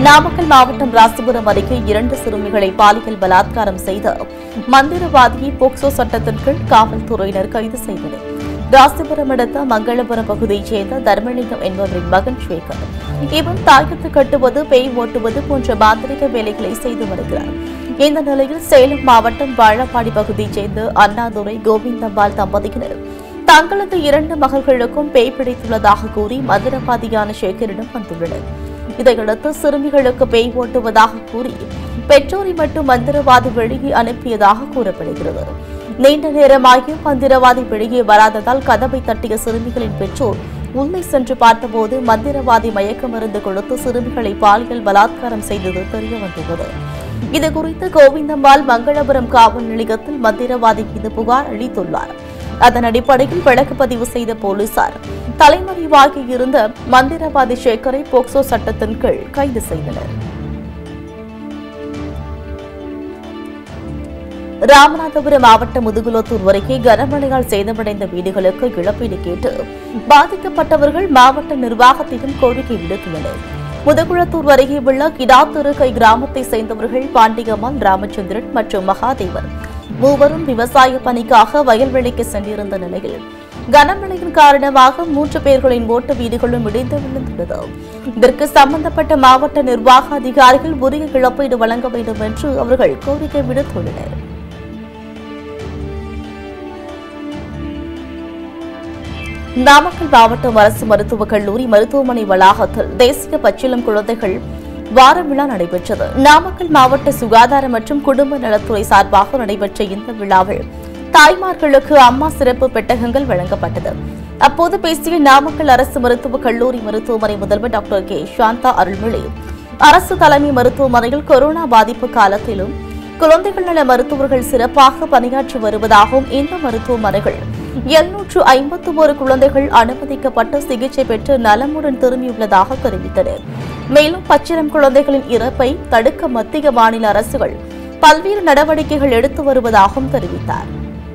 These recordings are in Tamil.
நாமக்கல் மாவட்டம் ராசிபுரம் அருகே இரண்டு சிறுமிகளை பாலியல் பலாத்காரம் செய்த மந்திரவாதியை போக்சோ சட்டத்தின் கீழ் காவல்துறையினர் கைது செய்தனர் ராசிபுரம் அடுத்த மங்களபுரம் பகுதியைச் சேர்ந்த தர்மலிங்கம் என்பவரின் மகன் சேகர் இவன் தாயத்து கட்டுவது பேய் ஓட்டுவது போன்ற மாந்திரிக வேலைகளை செய்து வருகிறார் இந்த நிலையில் சேலம் மாவட்டம் வாழப்பாடி பகுதியைச் சேர்ந்த அண்ணாதுரை கோவிந்தம்பாள் தம்பதியினர் தங்களது இரண்டு மகள்களுக்கும் பேய் பிடித்துள்ளதாக கூறி மந்திரவாதியான சேகரிடம் வந்துள்ளனர் இதையடுத்து சிறுமிகளுக்கு பேய் ஓட்டுவதாக கூறி பெற்றோரை மட்டும் மந்திரவாதி வெளியே அனுப்பியதாக கூறப்படுகிறது நீண்ட நேரமாகியும் மந்திரவாதி வெளியே வராததால் கதவை தட்டிய சிறுமிகளின் பெற்றோர் உள்ளே சென்று பார்த்தபோது மந்திரவாதி மயக்க மருந்து கொடுத்து சிறுமிகளை பாலியல் பலாத்காரம் செய்தது தெரிய வந்துள்ளது இதுகுறித்து கோவிந்தம்மாள் மங்களபுரம் காவல் நிலையத்தில் மந்திரவாதி மீது புகார் அளித்துள்ளார் அதன் அடிப்படையில் வழக்கு பதிவு செய்த போலீசார் தலைமறைவாகி இருந்த மந்திரவாதி சேகரை போக்சோ சட்டத்தின் கீழ் கைது செய்தனர் ராமநாதபுரம் மாவட்டம் முதுகுலத்தூர் அருகே கனமழையால் சேதமடைந்த வீடுகளுக்கு இழப்பீடு கேட்டு பாதிக்கப்பட்டவர்கள் மாவட்ட நிர்வாகத்திடம் கோரிக்கை விடுத்துள்ளனர் முதுகுளத்தூர் அருகே உள்ள கிடாத்திருக்கை கிராமத்தை சேர்ந்தவர்கள் பாண்டியம்மாள் ராமச்சந்திரன் மற்றும் மகாதேவன் மூவரும் விவசாய பணிக்காக வயல்வெளிக்கு சென்றிருந்த நிலையில் கனமழையின் காரணமாக மூன்று பேர்களின் ஓட்டு வீடுகளும் இடிந்து விழுந்துள்ளது இதற்கு சம்பந்தப்பட்ட மாவட்ட நிர்வாக அதிகாரிகள் உரிய இழப்பீடு வழங்க வேண்டும் என்று அவர்கள் கோரிக்கை விடுத்துள்ளனர் நாமக்கல் மாவட்டம் அரசு மருத்துவக் கல்லூரி மருத்துவமனை வளாகத்தில் தேசிய பச்சிளம் குழந்தைகள் வார விழா நடைபெற்றது நாமக்கல் மாவட்ட சுகாதார மற்றும் குடும்ப நலத்துறை சார்பாக நடைபெற்ற இந்த விழாவில் தாய்மார்களுக்கு அம்மா சிறப்பு பெட்டகங்கள் வழங்கப்பட்டது அப்போது பேசிய நாமக்கல் அரசு மருத்துவக் கல்லூரி மருத்துவமனை முதல்வர் டாக்டர் கே சாந்தா அருள்மொழி அரசு தலைமை மருத்துவமனையில் கொரோனா பாதிப்பு காலத்திலும் குழந்தைகள் நல மருத்துவர்கள் சிறப்பாக பணியாற்றி வருவதாகவும் இந்த மருத்துவமனைகள் எழுநூற்று ஐம்பத்து ஒரு குழந்தைகள் அனுமதிக்கப்பட்டு சிகிச்சை பெற்று நலமுடன் திரும்பியுள்ளதாக தெரிவித்தனர் மேலும் பச்சிளம் குழந்தைகளின் இறப்பை தடுக்க மத்திய மாநில அரசுகள் பல்வேறு நடவடிக்கைகள் எடுத்து வருவதாகவும் தெரிவித்தார்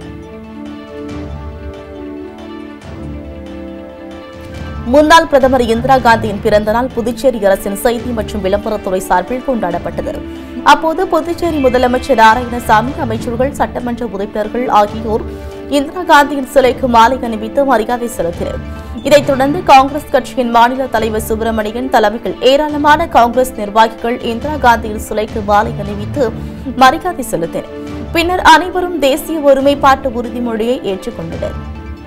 முன்னாள் பிரதமர் இந்திரா காந்தியின் பிறந்தநாள் புதுச்சேரி அரசின் செய்தி மற்றும் விளம்பரத்துறை சார்பில் கொண்டாடப்பட்டது அப்போது புதுச்சேரி முதலமைச்சர் நாராயணசாமி அமைச்சர்கள் சட்டமன்ற உறுப்பினர்கள் ஆகியோர் இந்திரா காந்தியின் சிலைக்கு மாலை அணிவித்து மரியாதை செலுத்தினர் இதைத் தொடர்ந்து காங்கிரஸ் கட்சியின் மாநில தலைவர் சுப்பிரமணியன் தலைமையில் ஏராளமான காங்கிரஸ் நிர்வாகிகள் இந்திரா காந்தியின் சிலைக்கு மாலை அணிவித்து மரியாதை செலுத்தினர் பின்னர் அனைவரும் தேசிய ஒருமைப்பாட்டு உறுதிமொழியை ஏற்றுக்கொண்டனர்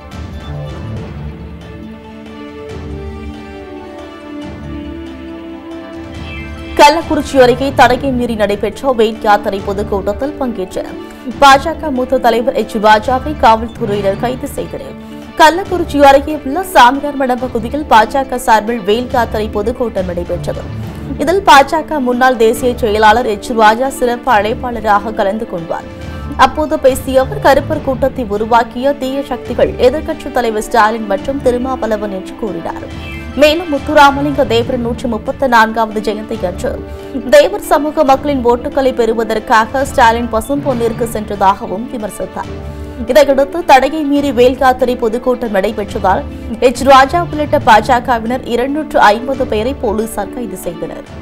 கள்ளக்குறிச்சி அருகே தடையை மீறி நடைபெற்ற வெயிட் யாத்திரை பொதுக்கூட்டத்தில் பங்கேற்ற பாஜக மூத்த தலைவர் எச் ராஜாவை காவல்துறையினர் கைது செய்தனர் கள்ளக்குறிச்சி அருகே உள்ள சாமியார் மடம் பகுதியில் பாஜக சார்பில் வெயில் யாத்திரை பொதுக்கூட்டம் நடைபெற்றது இதில் பாஜக முன்னாள் தேசிய செயலாளர் எச் ராஜா சிறப்பு அழைப்பாளராக கலந்து கொண்டார் அப்போது பேசிய அவர் கருப்பர் கூட்டத்தை உருவாக்கிய தீய சக்திகள் எதிர்க்கட்சித் தலைவர் ஸ்டாலின் மற்றும் திருமாவளவன் என்று கூறினார் மேலும் முத்துராமலிங்க தேவர் நூற்று முப்பத்தி நான்காவது ஜெயந்தி அன்று தேவர் சமூக மக்களின் ஓட்டுகளை பெறுவதற்காக ஸ்டாலின் பசும்பொன்னிற்கு சென்றதாகவும் விமர்சித்தார் இதையடுத்து தடையை மீறி வேல்காத்திரை பொதுக்கூட்டம் நடைபெற்றதால் எச் ராஜா உள்ளிட்ட பாஜகவினர் இருநூற்று ஐம்பது பேரை போலீசார் கைது செய்தனர்